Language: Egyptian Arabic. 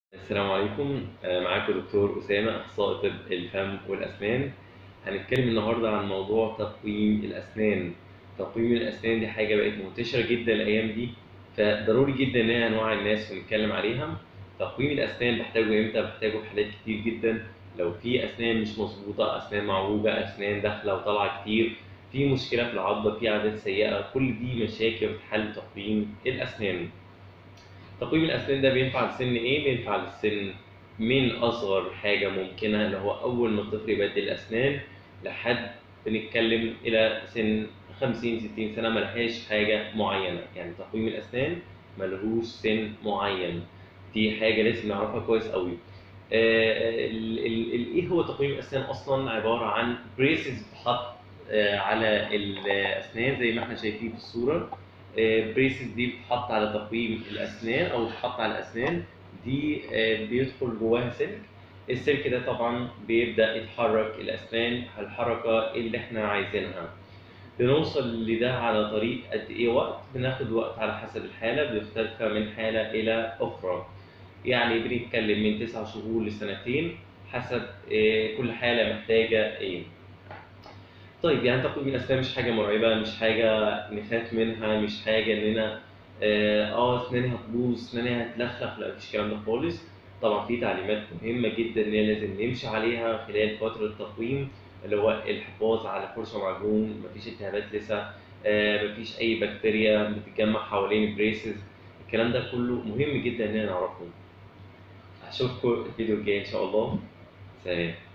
السلام عليكم آه، معاكم دكتور أسامة أخصائي طب الفم والأسنان هنتكلم النهاردة عن موضوع تقويم الأسنان تقويم الأسنان دي حاجة بقت منتشرة جدا الأيام دي فضروري جدا إن احنا نوعي الناس ونتكلم عليها تقويم الأسنان بحتاجه إمتى؟ بحتاجه في حالات كتير جدا لو في أسنان مش مظبوطة أسنان معوجة أسنان داخلة وطالعة كتير في مشكلة في العضة في عادات سيئة كل دي مشاكل بتحل تقويم الأسنان تقويم الأسنان ده بينفع لسن إيه؟ بينفع للسن من أصغر حاجة ممكنة اللي هو أول ما الطفل يبدل الأسنان لحد بنتكلم إلى سن 50 60 سنة ملهاش حاجة معينة، يعني تقويم الأسنان ملهوش سن معين، دي حاجة لازم نعرفها كويس أوي. آه، ال- ال- ال- إيه هو تقويم الأسنان أصلا؟ عبارة عن بريسز بتتحط آه، على الأسنان زي ما احنا شايفين في الصورة. بريسز دي بتتحط على تقويم الاسنان او بتتحط على الاسنان دي آه، بيدخل جواها سلك السلك ده طبعا بيبدا يتحرك الاسنان على الحركه اللي احنا عايزينها بنوصل لده على طريق قد ايه وقت بناخد وقت على حسب الحاله بيختلف من حاله الى اخرى يعني بنتكلم من تسع شهور لسنتين حسب آه، كل حاله محتاجه ايه طيب يعني تقويم الاسنان مش حاجه مرعبه مش حاجه نخاف منها مش حاجه اننا اه آه، اسناني هتبوظ اسناني هتلخلخ لا مفيش الكلام ده خالص طبعا في تعليمات مهمه جدا ان هي لازم نمشي عليها خلال فتره التقويم اللي هو الحفاظ على فرشه معجون مفيش التهابات لسه آه مفيش اي بكتيريا بتتجمع حوالين البريسز الكلام ده كله مهم جدا اننا نعرفه اشوفكم الفيديو الجاي ان شاء الله سلام